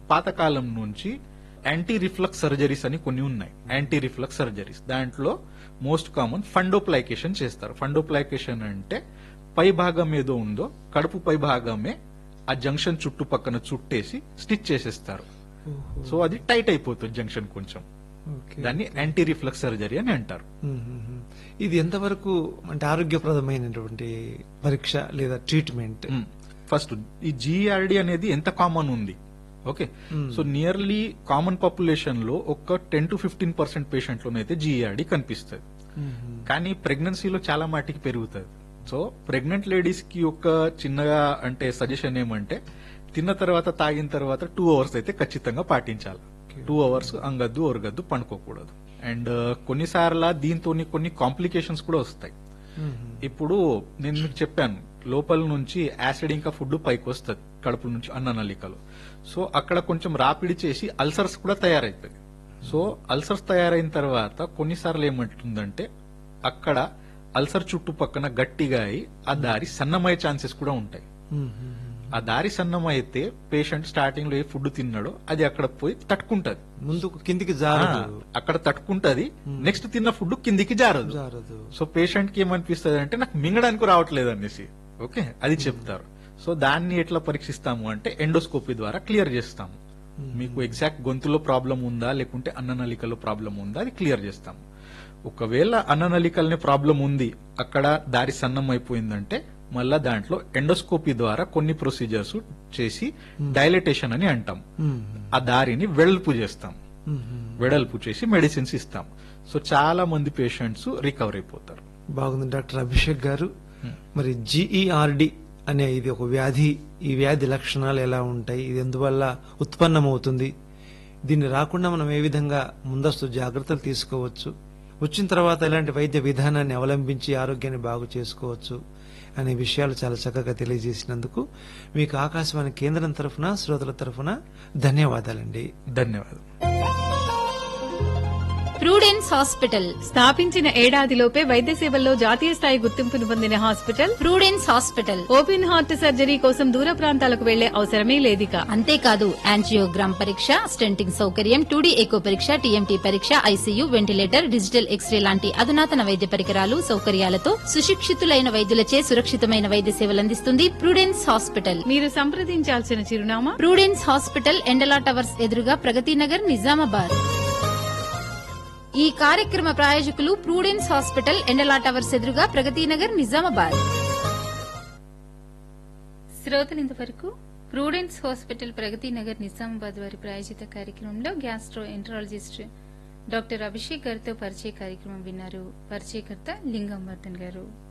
పాతకాలం నుంచి anti reflux surgeries అని కొన్ని ఉన్నాయి యాంటీ రిఫ్లక్స్ సర్జరీస్ దాంట్లో మోస్ట్ కామన్ ఫండోప్లైకేషన్ చేస్తారు ఫండోప్లైకేషన్ అంటే పై భాగం ఏదో ఉందో కడుపు పై భాగమే ఆ జంక్షన్ చుట్టుపక్కన చుట్టేసి స్టిచ్ చేసేస్తారు సో అది టైట్ అయిపోతుంది జంక్షన్ కొంచెం ఓకే దాన్ని యాంటీ రిఫ్లక్స్ సర్జరీ అని అంటారు మ్మ్, మ్మ్, మ్మ్. ఇది ఎంతవరకు అంటే ఆరోగ్యప్రదమైనటువంటి పరీక్ష లేదా ట్రీట్మెంట్ ఫస్ట్ ఈ జిఆర్డి అనేది ఎంత కామన్ ఉంది okay so nearly common population లో ఒక ten to fifteen percent patient లోనైతే జిఆర్డి కనిపిస్తుంది కానీ ప్రెగ్నెన్సీలో చాలా మాటికి పెరుగుతుంది సో ప్రెగ్నెంట్ లేడీస్ కి ఒక చిన్నగా అంటే సజెషన్ ఏమంటే తిన్న తర్వాత తాగిన తర్వాత టూ అవర్స్ అయితే ఖచ్చితంగా పాటించాలి టూ అవర్స్ అంగద్దు ఒరగద్దు పండుకోకూడదు అండ్ కొన్నిసార్లు దీంతో కొన్ని కాంప్లికేషన్స్ కూడా వస్తాయి ఇప్పుడు నేను మీకు చెప్పాను లోపల నుంచి యాసిడ్ ఇంకా ఫుడ్ పైకి వస్తుంది కడుపు నుంచి అన్న నలికలు సో అక్కడ కొంచెం రాపిడి చేసి అల్సర్స్ కూడా తయారవుతాయి సో అల్సర్స్ తయారైన తర్వాత కొన్నిసార్లు ఏమంటుందంటే అక్కడ అల్సర్ చుట్టుపక్కన గట్టిగా అయి ఆ దారి సన్నమయ్యే ఛాన్సెస్ కూడా ఉంటాయి ఆ దారి సన్నమైతే పేషెంట్ స్టార్టింగ్ లో ఏ ఫుడ్ తిన్నాడో అది అక్కడ పోయి తట్టుకుంటది ముందుకు కిందికి జారదు ఆ, అక్కడ తట్టుకుంటది నెక్స్ట్ తిన్న ఫుడ్ కిందికి జారదు జారదు సో పేషెంట్ కి ఏమనిపిస్తుంది అంటే నాకు మింగడానికి రావట్లేదు అనేసి ఓకే అది చెప్తారు సో దాన్ని ఎట్లా పరీక్షిస్తాము అంటే ఎండోస్కోపీ ద్వారా క్లియర్ చేస్తాము మీకు ఎగ్జాక్ట్ గొంతులో ప్రాబ్లం ఉందా లేకుంటే అన్ననలికలో ప్రాబ్లం ఉందా అది క్లియర్ చేస్తాము ఒకవేళ అన్ననలికలనే ప్రాబ్లం ఉంది అక్కడ దారి సన్నం అయిపోయిందంటే మళ్ళా దాంట్లో ఎండోస్కోపీ ద్వారా కొన్ని ప్రొసీజర్స్ చేసి డైలటేషన్ అని అంటాం మ్మ్. ఆ దారిని వెడల్పు చేస్తాం మ్మ్. వెడల్పు చేసి మెడిసిన్స్ ఇస్తాం సో చాలా మంది పేషెంట్స్ రికవర్ అయిపోతారు బాగుంది డాక్టర్ అభిషేక్ గారు మరి జిఈఆర్డి అనే ఇది ఒక వ్యాధి ఈ వ్యాధి లక్షణాలు ఎలా ఉంటాయి ఇది ఎందువల్ల ఉత్పన్నమవుతుంది దీన్ని రాకుండా మనం ఏ విధంగా ముందస్తు జాగ్రత్తలు తీసుకోవచ్చు వచ్చిన తర్వాత ఎలాంటి వైద్య విధానాన్ని అవలంబించి ఆరోగ్యాన్ని బాగు చేసుకోవచ్చు అనే విషయాలు చాలా చక్కగా తెలియజేసినందుకు మీకు ఆకాశవాణి కేంద్రం తరఫున శ్రోతల తరఫున ధన్యవాదాలండి ధన్యవాదాలు ప్రూడెన్స్ హాస్పిటల్ స్థాపించిన ఏడాదిలోపే వైద్య సేవల్లో జాతీయ స్థాయి గుర్తింపును పొందిన hospital Prudence hospital open heart surgery కోసం దూర ప్రాంతాలకు వెళ్లే అవసరమే లేదిక అంతేకాదు యాంజియోగ్రామ్ పరీక్ష స్టెంటింగ్ సౌకర్యం టూడీ ఎకో పరీక్ష టీఎంటీ పరీక్ష ఐసీయూ వెంటిలేటర్ డిజిటల్ ఎక్స్రే లాంటి అధునాతన వైద్య పరికరాలు సౌకర్యాలతో సుశిక్షితులైన వైద్యులచే సురక్షితమైన వైద్య సేవలందిస్తుంది ప్రూడెన్స్ హాస్పిటల్ మీరు సంప్రదించాల్సిన చిరునామా ప్రూడెన్స్ హాస్పిటల్ ఎండలా టవర్స్ ఎదురుగా ప్రగతి నగర్ నిజామాబాద్ ఈ కార్యక్రమ ప్రాయోజకులు ప్రూడెన్స్ హాస్పిటల్ ఎండలా టవర్స్ ఎదురుగా ప్రగతి నగర్ నిజామాబాద్ శ్రోతలు ఇంతవరకు ప్రూడెన్స్ హాస్పిటల్ ప్రగతి నగర్ నిజామాబాద్ వారి ప్రాయోజిత కార్యక్రమంలో గ్యాస్ట్రో ఎంట్రాలజిస్ట్ డాక్టర్ అభిషేక్ గారితో పరిచయ కార్యక్రమం విన్నారు పరిచయకర్త లింగం వర్ధన్ గారు